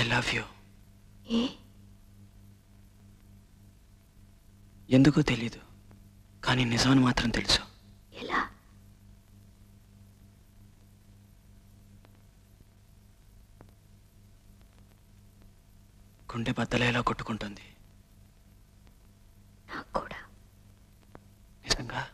I love you ఏ ఎందుకో తెలీదు కానీ నిజమని మాత్రం తెలుసు ఎలా గుండె బద్దలేలా కొట్టుకుంటుంది నాకు కూడా నిజంగా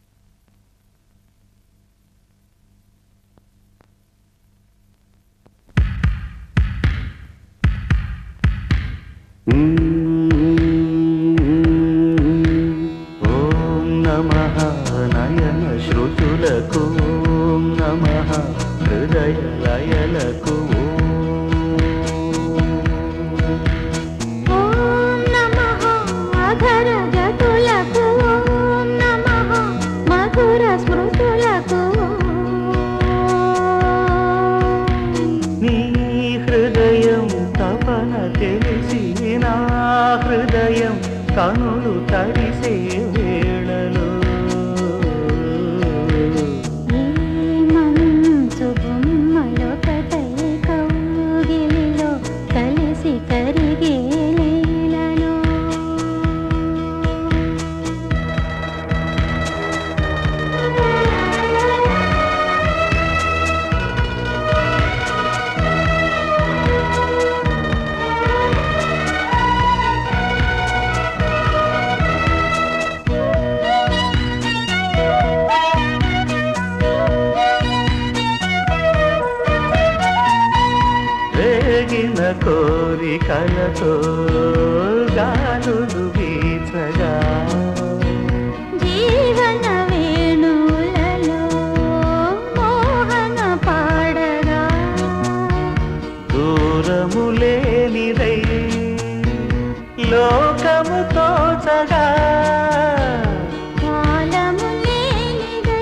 ఓం నమ నయన శృతులకు ఓం నమ హృదయ లయలకు ఓం నమః అధర జతులకు ఓం నమః మధుర స్మృతులకు నీ హృదయం తపన తెలిసి నా హృదయం కనులు తడిసే వేళలో ఈ మంచు బొమ్మలొకటై కౌగిలిలో కలిసి కరిగే లీలలో రేగిన కోరికలతో గాలులు వీచగా జీవన వేణువులలో మోహన పాడగా దూరము లేనిదై లోకము తోచగా కాలము లేనిదై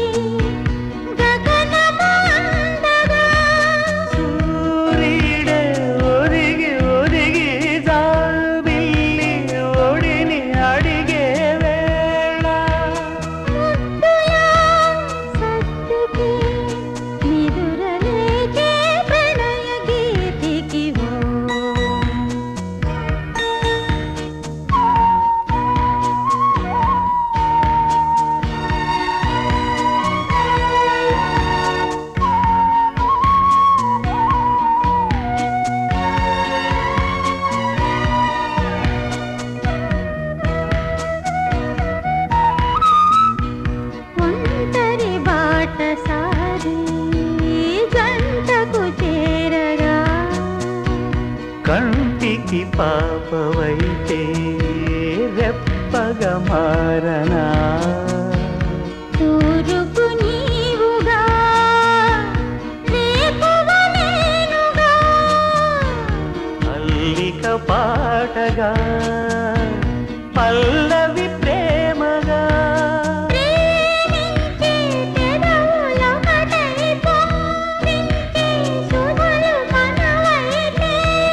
గగనము అందగా సూర్యుడే ఒరిగి ఒరిగి జాబిల్లి ఒడిని అడిగే వేళ ముద్దులా సత్తుకి నిదురలేచే ప్రణయ గీతికి ఓ ఒంటరి బాట సారి జంటకు చేరగా కంటికి పాపవైతే రెప్పగా మారనా తూరుపు నీవుగా రేపువ నేనుగా అల్లిక పాటగా పల్లవి ప్రేమగా ప్రేమించే పెదవులొకటై పొంగించే శుభలు మనవైతే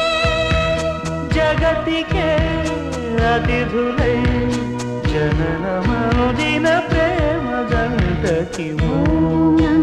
జగతికే అతిథులై జననమనుదిన ప్రేమ జంటకి ఓం